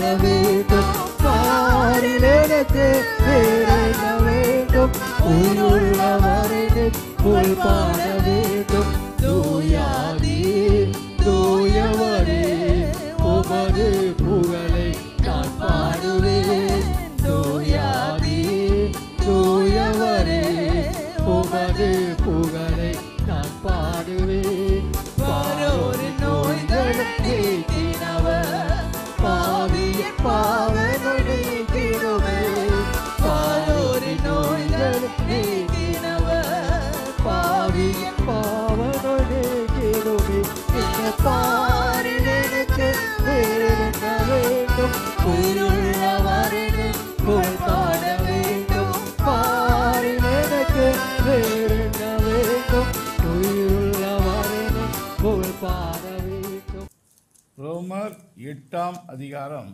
வேண்டும் பாரில் எனக்கு வேறென்ன வேண்டும் உயிருள்ளவரை புகழ் பாட வேண்டும் தூயாதி தூயவரே உமது புகழை நான் பாடுவேன் தூயாதி தூயவரே உமது புகழை நான் பாடுவேன் பாரோரு நோய்கள் நீக்கினவர் பாவிய பாவனை கிடுவே பாரோரு நோய்கள் நீக்கினவர் பாவிய பாவனை கிடுவே இந்த பாரில் எனக்கு வேறென்ன வேண்டும் உயிருள்ளவரின் புகழ் பாட வேண்டும் பாரில் எனக்கு வேறென்ன வேண்டும் உயிருள்ளவரின் புகழ் பாட வேண்டும் ரோமர் எட்டாம் அதிகாரம்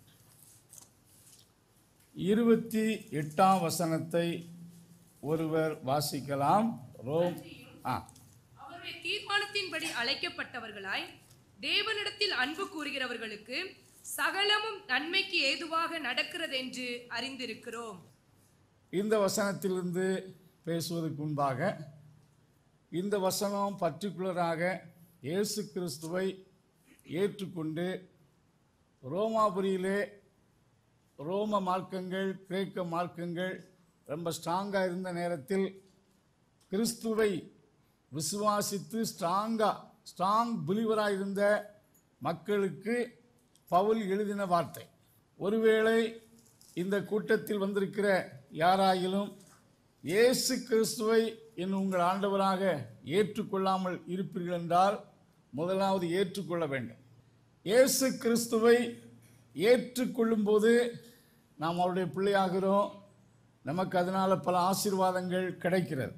இருபத்தி எட்டாம் வசனத்தை ஒருவர் வாசிக்கலாம் ரோம் ஆ அவருடைய தீர்மானத்தின்படி அழைக்கப்பட்டவர்களாய் தேவனிடத்தில் அன்பு கூறுகிறவர்களுக்கு சகலமும் நன்மைக்கு ஏதுவாக நடக்கிறதென்று அறிந்திருக்கிறோம் இந்த வசனத்திலிருந்து பேசுவதற்கு முன்பாக இந்த வசனம் பர்டிகுலராக இயேசு கிறிஸ்துவை ஏற்றுக்கொண்டு ரோமாபுரியிலே ரோம மார்க்கங்கள் கிரேக்க மார்க்கங்கள் ரொம்ப ஸ்ட்ராங்காக இருந்த நேரத்தில் கிறிஸ்துவை விசுவாசித்து ஸ்ட்ராங்காக ஸ்ட்ராங் பிலீவராக இருந்த மக்களுக்கு பவுல் எழுதின வார்த்தை ஒருவேளை இந்த கூட்டத்தில் வந்திருக்கிற யாராயிலும் இயேசு கிறிஸ்துவை என் உங்கள் ஆண்டவராக ஏற்றுக்கொள்ளாமல் இருப்பீர்கள் என்றால் முதலாவது ஏற்றுக்கொள்ள வேண்டும் இயேசு கிறிஸ்துவை ஏற்றுக்கொள்ளும்போது நாம் அவருடைய பிள்ளையாகிறோம் நமக்கு அதனால் பல ஆசீர்வாதங்கள் கிடைக்கிறது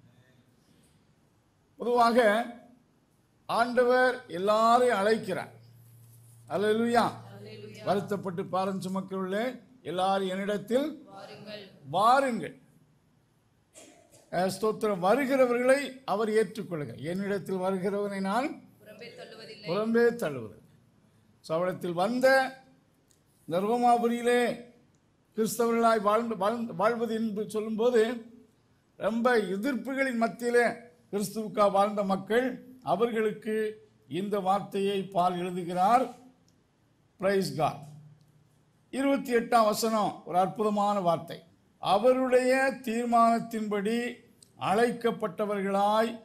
பொதுவாக ஆண்டவர் எல்லாரையும் அழைக்கிறார் அல்லேலூயா வருத்தப்பட்டு பாரம் சுமக்கிறவர்களே எல்லாரும் என்னிடத்தில் வாருங்கள் அஹ், ஸ்தோத்திரம் வருகிறவர்களை அவர் ஏற்றுக்கொள்ளுங்க என்னிடத்தில் வருகிறவனை நான் புறம்பே தள்ளுவதில்லை புறம்பே தள்ளுவது சவளத்தில் வந்த இந்த ரோமாபுரியிலே கிறிஸ்தவர்களாய் வாழ்ந்து வாழ்ந்து வாழ்வது என்று சொல்லும்போது ரொம்ப எதிர்ப்புகளின் மத்தியிலே கிறிஸ்துவுக்கா வாழ்ந்த மக்கள் அவர்களுக்கு இந்த வார்த்தையை பால் எழுதுகிறார் பிரைஸ் காட் இருபத்தி எட்டாம் வசனம் ஒரு அற்புதமான வார்த்தை அவருடைய தீர்மானத்தின்படி அழைக்கப்பட்டவர்களாய்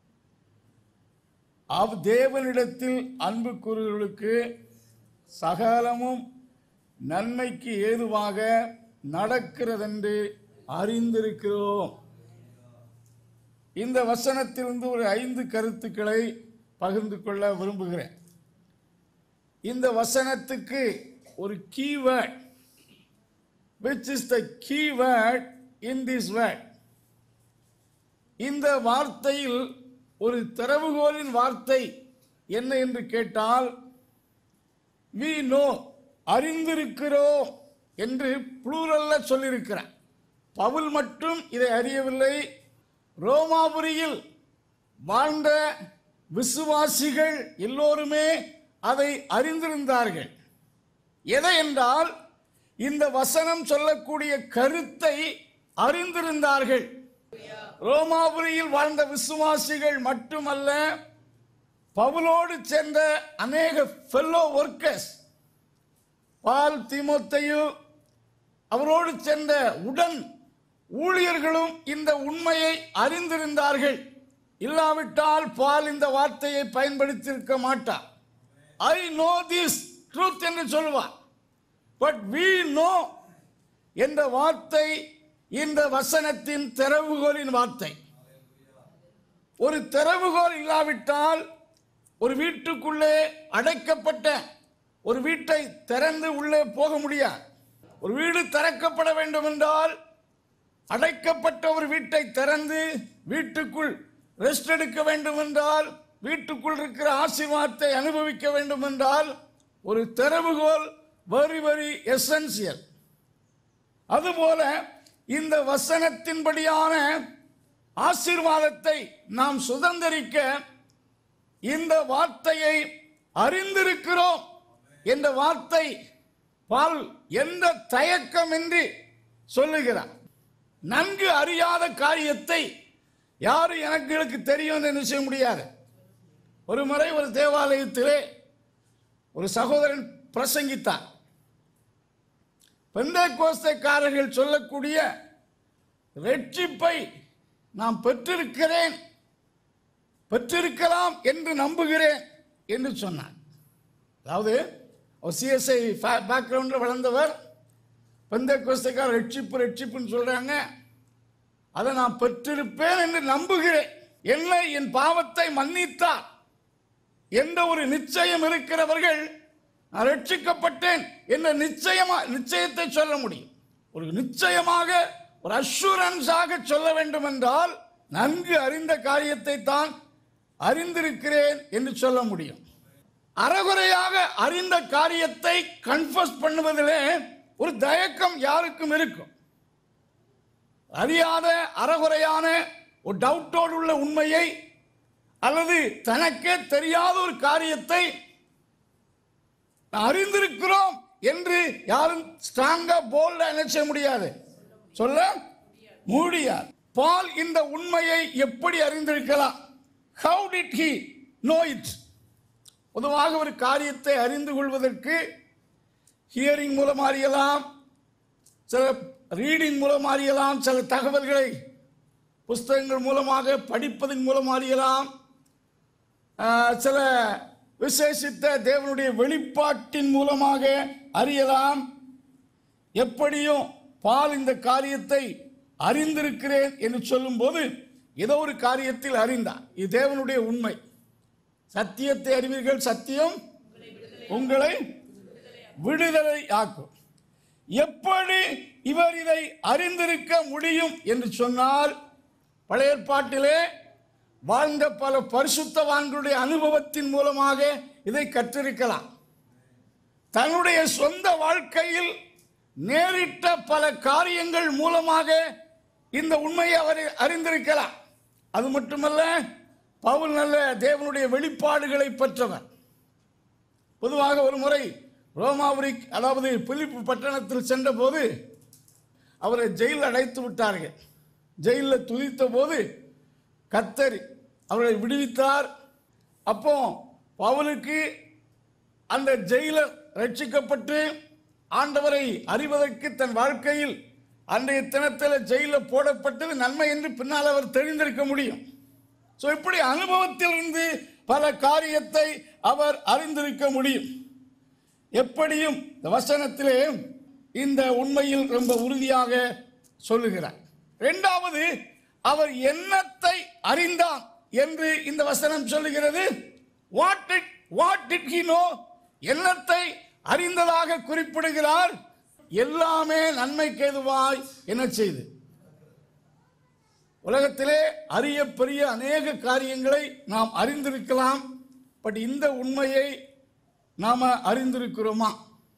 அவ் தேவனிடத்தில் அன்பு கூறுகளுக்கு சகலமும் நன்மைக்கு ஏதுவாக நடக்கிறதென்று அறிந்திருக்கிறோம் இந்த வசனத்திலிருந்து ஒரு ஐந்து கருத்துக்களை பகிர்ந்து கொள்ள விரும்புகிறேன் இந்த வசனத்துக்கு ஒரு keyword which is the key word in this word இந்த வார்த்தையில் ஒரு திறவுகோலின் வார்த்தை என்ன என்று கேட்டால் வி நோ அறிந்திருக்கிறோம் என்று புளூரல்ல சொல்லியிருக்கிறார் பவுல் மட்டும் இதை அறியவில்லை ரோமாபுரியில் வாழ்ந்த விசுவாசிகள் எல்லோருமே அதை அறிந்திருந்தார்கள் எதை என்றால் இந்த வசனம் சொல்லக்கூடிய கருத்தை அறிந்திருந்தார்கள் ரோமாபுரியில் வாழ்ந்த விசுவாசிகள் மட்டுமல்ல பவுலோடு சேர்ந்த அநேக ஃபெல்லோ ஒர்க்கர்ஸ் பால் தீமோத்தேயு அவரோடு சேர்ந்த உடன் ஊழியர்களும் இந்த உண்மையை அறிந்திருந்தார்கள் இல்லாவிட்டால் பால் இந்த வார்த்தையை பயன்படுத்தியிருக்க மாட்டார் ஐ நோ திஸ் ட்ரூத் என்று சொல்வார் பட் we நோ என்ற வார்த்தை இந்த வசனத்தின் திறவுகோலின் வார்த்தை ஒரு திறவுகோல் இல்லாவிட்டால் ஒரு வீட்டுக்குள்ளே அடைக்கப்பட்ட ஒரு வீட்டை திறந்து உள்ளே போக முடியாது ஒரு வீடு திறக்கப்பட வேண்டும் என்றால் அடைக்கப்பட்ட ஒரு வீட்டை திறந்து வீட்டுக்குள் ரெஸ்ட் எடுக்க வேண்டும் என்றால் வீட்டுக்குள் இருக்கிற ஆசீர்வாதத்தை அனுபவிக்க வேண்டும் என்றால் ஒரு திறவுகோல் வெரி வெரி எசென்சியல் அதுபோல இந்த வசனத்தின்படியான ஆசீர்வாதத்தை நாம் சுதந்திரிக்க இந்த வார்த்தையை அறிந்திருக்கிறோம் என்ற வார்த்தை பால் எந்த தயக்கமின்றி சொல்லுகிறார் நன்கு அறியாத காரியத்தை யாரும் எனக்கு தெரியும் என்று செய்ய முடியாது ஒரு முறை ஒரு தேவாலயத்திலே ஒரு சகோதரன் பிரசங்கித்தார் பெந்தைக்கோஸ்தைக்காரர்கள் சொல்லக்கூடிய ரட்சிப்பை நான் பெற்றிருக்கிறேன் பெற்றிருக்கலாம் என்று நம்புகிறேன் என்று சொன்னார் அதாவது அவர் சிஎஸ்ஐ பேக்ரவுண்டில் வளர்ந்தவர் பெந்தைக்கோஸ்தைக்கார ரட்சிப்பு ரட்சிப்புன்னு சொல்றாங்க அதை நான் பெற்றிருப்பேன் என்று நம்புகிறேன் என்னை என் பாவத்தை மன்னித்தார் என்ற ஒரு நிச்சயம் இருக்கிறவர்கள் நான் ரட்சிக்கப்பட்டேன் என்ற நிச்சயமா நிச்சயத்தை சொல்ல முடியும் ஒரு நிச்சயமாக ஒரு அஷூரன்ஸாக சொல்ல வேண்டும் என்றால் நன்கு அறிந்த காரியத்தை தான் அறிந்திருக்கிறேன் என்று சொல்ல முடியும் அறகுறையாக அறிந்த காரியத்தை கன்ஃபஸ் பண்ணுவதிலே ஒரு தயக்கம் யாருக்கும் இருக்கும் அறியாத அறகுறையான ஒரு டவுட்டோடு உள்ள உண்மையை அல்லது தனக்கே தெரியாத ஒரு காரியத்தை அறிந்திருக்கிறோம் என்று யாரும் ஸ்ட்ராங்கா போல்டா என்ன செய்ய முடியாது சொல்ல முடியாது பால் இந்த உண்மையை எப்படி அறிந்திருக்கலாம் how did he know it பொதுவாக ஒரு காரியத்தை அறிந்து கொள்வதற்கு ஹியரிங் மூலம் அறியலாம் சில ரீடிங் மூலம் அறியலாம் சில தகவல்களை புஸ்தகங்கள் மூலமாக படிப்பதன் மூலம் அறியலாம் ஆஹ், சில விசேஷித்த தேவனுடைய வெளிப்பாட்டின் மூலமாக அறியலாம் எப்படியும் பால் இந்த காரியத்தை அறிந்திருக்கிறேன் என்று சொல்லும்போது ஏதோ ஒரு காரியத்தில் அறிந்தார் இது தேவனுடைய உண்மை சத்தியத்தை அறிவீர்கள் சத்தியம் உங்களை விடுதலை ஆக்கும் எப்படி இவர் இதை அறிந்திருக்க முடியும் என்று சொன்னால் பழைய ஏற்பாட்டிலே வாழ்ந்த பல பரிசுத்தவான்களுடைய அனுபவத்தின் மூலமாக இதை கற்றிருக்கலாம் தன்னுடைய சொந்த வாழ்க்கையில் நேரிட்ட பல காரியங்கள் மூலமாக இந்த உண்மையை அவர் அறிந்திருக்கலாம் அது மட்டுமல்ல பவுல் நல்ல தேவனுடைய வெளிப்பாடுகளை பெற்றவர் பொதுவாக ஒரு முறை ரோமாபுரி அதாவது பிலிப்பு பட்டணத்தில் சென்றபோது அவரை ஜெயிலில் அடைத்து விட்டார்கள் ஜெயிலில் துதித்த போது கத்தர் அவரை விடுவித்தார் அப்போ பவுலுக்கு அந்த ஜெயிலர் ரட்சிக்கப்பட்டு ஆண்டவரை அறிவதற்கு தன் வாழ்க்கையில் அன்றைய தினத்தில் ஜெயிலில் போடப்பட்டது நன்மை என்று பின்னால் அவர் தெரிந்திருக்க முடியும் ஸோ இப்படி அனுபவத்திலிருந்து பல காரியத்தை அவர் அறிந்திருக்க முடியும் எப்படியும் இந்த வசனத்திலே இந்த உண்மையில் ரொம்ப உறுதியாக சொல்லுகிறார் இரண்டாவது அவர் எண்ணத்தை அறிந்தார் என்று இந்த வசனம் சொல்லுகிறது what did what did he know எண்ணத்தை அறிந்ததாக குறிப்பிடுகிறார் எல்லாமே நன்மைக்கு எதுவாய் என்ன செய்து உலகத்திலே அரிய பெரிய அநேக காரியங்களை நாம் அறிந்திருக்கலாம் பட் இந்த உண்மையை நாம அறிந்திருக்கிறோமா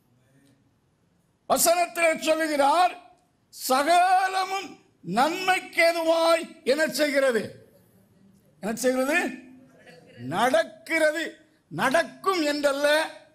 வசனத்தில் சொல்லுகிறார் சகலமும் நன்மைக்கேதுவாய் என்ன செய்கிறது என்ன செய்கிறது நடக்கிறது நடக்கும் என்றல்ல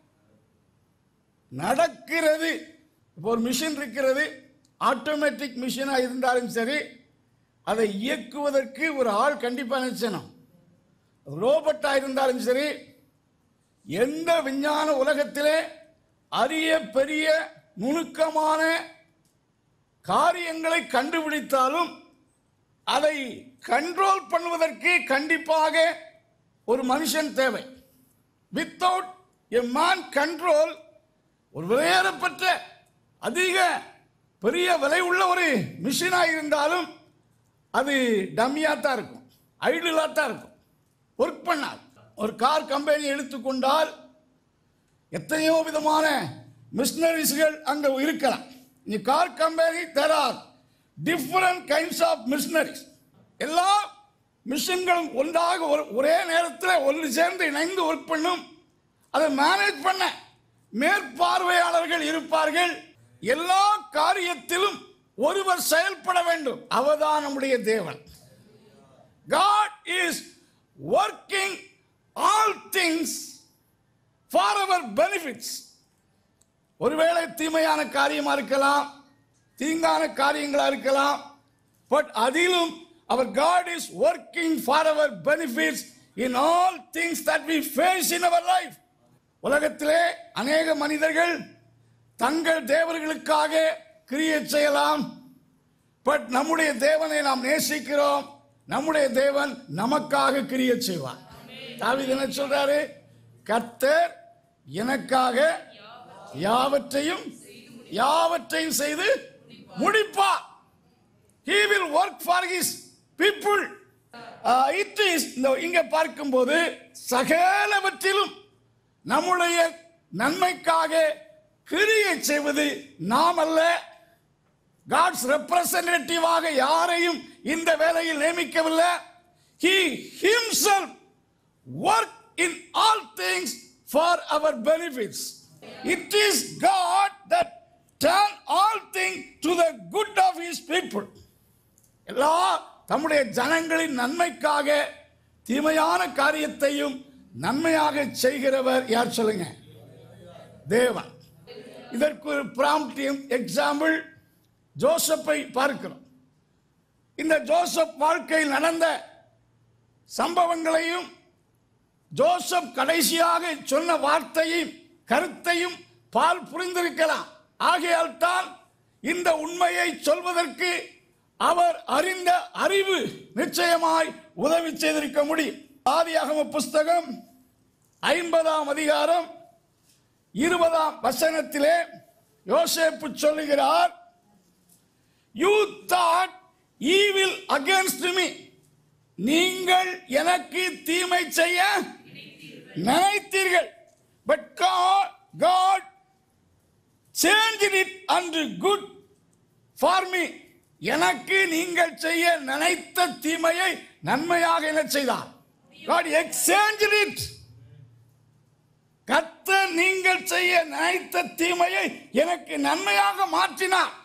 நடக்கிறது இப்போ ஒரு மிஷின் இருக்கிறது ஆட்டோமேட்டிக் மிஷினா இருந்தாலும் சரி அதை இயக்குவதற்கு ஒரு ஆள் கண்டிப்பா நினைச்சணும் ரோபோட்டா இருந்தாலும் சரி எந்த விஞ்ஞான உலகத்திலே அரிய பெரிய நுணுக்கமான காரியங்களை கண்டுபிடித்தாலும் அதை கண்ட்ரோல் பண்ணுவதற்கு கண்டிப்பாக ஒரு மனுஷன் தேவை வித்தவுட் எ மேன் கண்ட்ரோல் ஒரு விலையேறப்பட்ட அதிக பெரிய விலை உள்ள ஒரு மிஷினாக இருந்தாலும் அது டம்மியாக தான் இருக்கும் ஐடியலாக தான் இருக்கும் ஒர்க் பண்ணாது ஒரு கார் கம்பெனி எடுத்துக்கொண்டால் எத்தனையோ விதமான மிஷினரிஸ்கள் அங்கே இருக்கலாம் இந்த car company there are different kinds of machineries எல்லா மிஷின்களும் ஒன்றாக ஒரு ஒரே நேரத்தில் ஒன்று சேர்ந்து இணைந்து ஒர்க் பண்ணும் அதை மேனேஜ் பண்ண மேற்பார்வையாளர்கள் இருப்பார்கள் எல்லா காரியத்திலும் ஒருவர் செயல்பட வேண்டும் அவர்தான் நம்முடைய தேவன் God is working all things for our benefits. ஒருவேளை தீமையான காரியமா இருக்கலாம் தீங்கான காரியங்களா இருக்கலாம் பட் அதிலும் our God is working for our benefits in all things that we face in our life உலகத்திலே அநேக மனிதர்கள் தங்கள் தேவர்களுக்காக கிரியை செய்யலாம் பட் நம்முடைய தேவனை நாம் நேசிக்கிறோம் நம்முடைய தேவன் நமக்காக கிரியை செய்வார் தாவீது என்ன சொல்றாரு கர்த்தர் எனக்காக யாவற்றையும் யாவற்றையும் செய்து முடிப்பார் he will work for his people uh, it is இந்த இங்க பார்க்கும்போது சகலவற்றிலும் நம்முடைய நன்மைக்காக கிரியை செய்வது நாம் அல்ல காட்ஸ் ரெப்ரசன்டேட்டிவாக யாரையும் இந்த வேலையில் நியமிக்கவில்லை he himself work in all things for our benefits it is god that turn all things to the good of his people எல்லா தம்முடைய ஜனங்களின் நன்மைக்காக தீமையான காரியத்தையும் நன்மையாக செய்கிறவர் யார் சொல்லுங்க தேவன் இதற்கு ஒரு பிராம்டியம் எக்ஸாம்பிள் ஜோசப்பை பார்க்கிறோம் இந்த ஜோசப் வாழ்க்கையில் நடந்த சம்பவங்களையும் ஜோசப் கடைசியாக சொன்ன வார்த்தையும் கருத்தையும் பால் புரிந்திருக்கலாம் ஆகையால் தான் இந்த உண்மையை சொல்வதற்கு அவர் அறிந்த அறிவு நிச்சயமாய் உதவி செய்திருக்க முடியும் ஆதியாகம புஸ்தகம் ஐம்பதாம் அதிகாரம் இருபதாம் வசனத்திலே யோசேப்பு சொல்லுகிறார் you thought evil against me நீங்கள் எனக்கு தீமை செய்ய நினைத்தீர்கள் but God change it unto good for me எனக்கு நீங்கள் செய்ய நினைத்த தீமையை நன்மையாக என்ன செய்தார் God exchanged it கர்த்தர் நீங்கள் செய்ய நினைத்த தீமையை எனக்கு நன்மையாக மாற்றினார்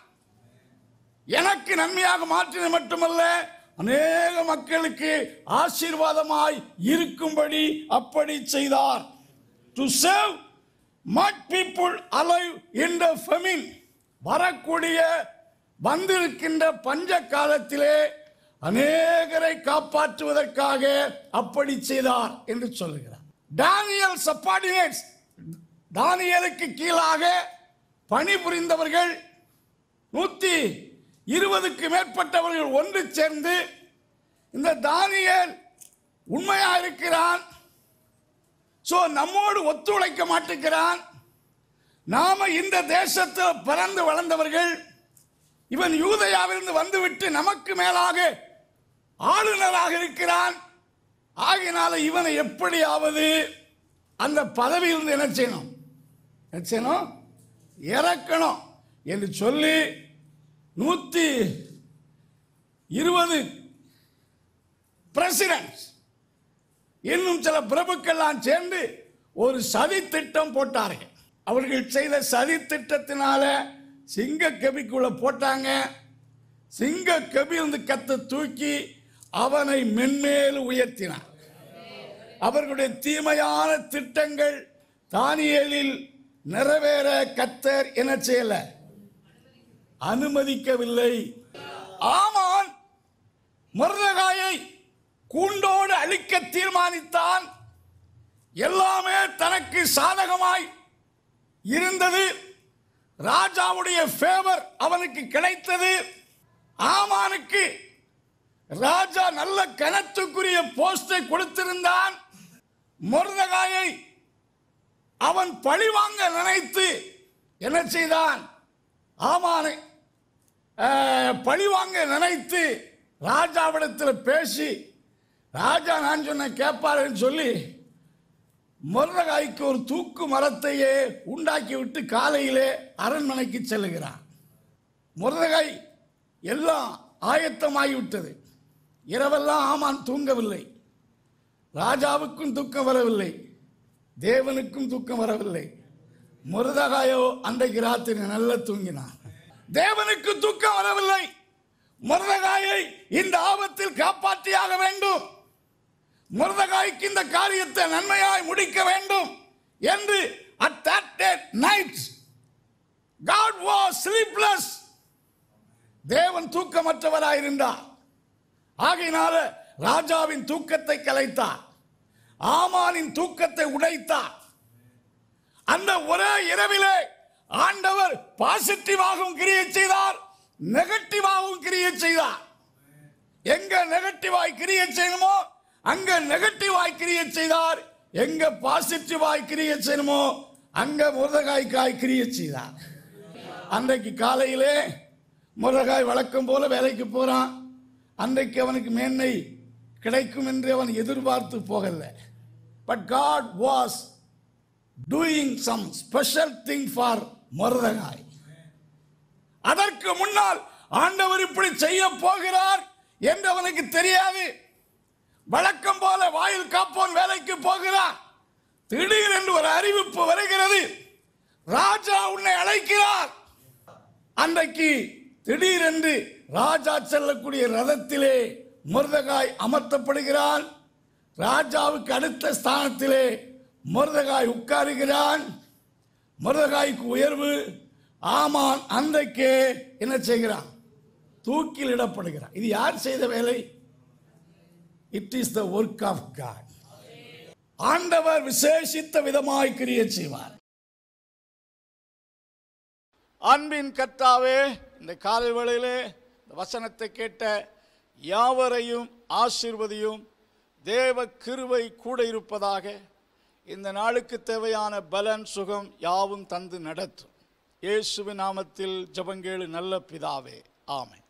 எனக்கு நன்மையாக மாற்றினது மட்டுமல்ல அநேக மக்களுக்கு ஆசீர்வாதமாய் இருக்கும்படி அப்படி செய்தார் to save much people alive in the famine வரக்கூடிய வந்திருக்கின்ற பஞ்ச காலத்திலே அநேகரை காப்பாற்றுவதற்காக அப்படி செய்தார் என்று சொல்லுகிறார் டானியல் சப்பார்டினேட்ஸ் தானியலுக்கு கீழாக பணிபுரிந்தவர்கள் நூத்தி இருபதுக்கு மேற்பட்டவர்கள் ஒன்று சேர்ந்து இந்த தானியல் உண்மையா இருக்கிறான் சோ நம்மோடு ஒத்துழைக்க மாட்டேங்கிறான் நாம இந்த தேசத்தில் பிறந்து வளர்ந்தவர்கள் இவன் யூதயாவிலிருந்து வந்துவிட்டு நமக்கு மேலாக ஆளுநராக இருக்கிறான் ஆகினால இவனை எப்படியாவது அந்த பதவியிலிருந்து என்ன செய்யணும் என்ன செய்யணும் இறக்கணும் என்று சொல்லி நூத்தி இருபது பிரசிடன்ட் இன்னும் சில பிரபுக்கெல்லாம் சேர்ந்து ஒரு சதி திட்டம் போட்டார்கள் அவர்கள் செய்த சதி திட்டத்தினால சிங்க கபிக்குள்ள போட்டாங்க சிங்க கபிலிருந்து கத்த தூக்கி அவனை மென்மேல் உயர்த்தினார் அவர்களுடைய தீமையான திட்டங்கள் தானியேலில் நிறைவேற கத்தர் என்ன செய்யல அனுமதிக்கவில்லை ஆமான் மருதகாயை கூண்டோடு அழிக்க தீர்மானித்தான் எல்லாமே தனக்கு சாதகமாய் இருந்தது ராஜாவுடைய ஃபேவர் அவனுக்கு கிடைத்தது ஆமானுக்கு ராஜா நல்ல கனத்துக்குரிய போஸ்டை கொடுத்திருந்தான் மருதகாயை அவன் பழிவாங்க நினைத்து என்ன செய்தான் ஆமானை அஹ், பழிவாங்க நினைத்து ராஜாவிடத்தில் பேசி ராஜா நான் சொன்ன கேட்பாருன்னு சொல்லி முருதகாய்க்கு ஒரு தூக்கு மரத்தையே உண்டாக்கி விட்டு காலையிலே அரண்மனைக்கு செல்லுகிறான் முருதகாய் எல்லாம் ஆயத்தமாகிவிட்டது இரவெல்லாம் ஆமான் தூங்கவில்லை ராஜாவுக்கும் தூக்கம் வரவில்லை தேவனுக்கும் தூக்கம் வரவில்லை முருதகாயோ அன்றைக்கு ராத்திரி நல்லா தூங்கினான் தேவனுக்கு தூக்கம் வரவில்லை முருதகாயை இந்த ஆபத்தில் காப்பாற்றியாக வேண்டும் முருதகாய்க்கு இந்த காரியத்தை நன்மையாய் முடிக்க வேண்டும் என்று at that day night sleepless தேவன் தூக்கமற்றவராயிருந்தார் ஆகையினால ராஜாவின் தூக்கத்தை கலைத்தார் ஆமானின் தூக்கத்தை உடைத்தார் அந்த ஒரே இரவிலே ஆண்டவர் பாசிட்டிவாகவும் கிரியை செய்தார் நெகட்டிவாகவும் கிரியை செய்தார் எங்க நெகட்டிவாய் கிரியை செய்யணுமோ அங்க நெகட்டிவாய் கிரியை செய்தார் எங்க பாசிட்டிவாய் கிரியை செய்யணுமோ அங்க முருதகாய்க்காய் கிரியை செய்தார் அன்றைக்கு காலையிலே முருதகாய் வழக்கம் போல வேலைக்கு போறான் அன்றைக்கு அவனுக்கு மேன்மை கிடைக்கும் என்று அவன் எதிர்பார்த்து போகல but God was doing some special thing for மருதகாய் அதற்கு முன்னால் ஆண்டவர் இப்படி செய்ய போகிறார் என்று அவனுக்கு தெரியாது வழக்கம் போல வாயில் காப்போன் வேலைக்கு போகிறார் திடீரென்று ஒரு அறிவிப்பு வருகிறது ராஜா உன்னை அழைக்கிறார் அன்றைக்கு திடீரென்று ராஜா செல்லக்கூடிய ரதத்திலே முருதகாய் அமர்த்தப்படுகிறான் ராஜாவுக்கு அடுத்த ஸ்தானத்திலே முருதகாய் உட்காருகிறான் முருதகாய்க்கு உயர்வு ஆமான் அன்றைக்கே என்ன செய்கிறான் தூக்கில் இடப்படுகிறான் இது யார் செய்த வேலை it is the work of God ஆண்டவர் விசேஷித்த விதமாய் கிரிய செய்வார் அன்பின் கர்த்தாவே இந்த காலை வேளையிலே இந்த வசனத்தை கேட்ட யாவரையும் ஆசீர்வதியும் தேவ கிருபை கூட இருப்பதாக இந்த நாளுக்கு தேவையான பலன் சுகம் யாவும் தந்து நடத்தும் இயேசுவின் நாமத்தில் ஜெபங்கேளு நல்ல பிதாவே ஆமென்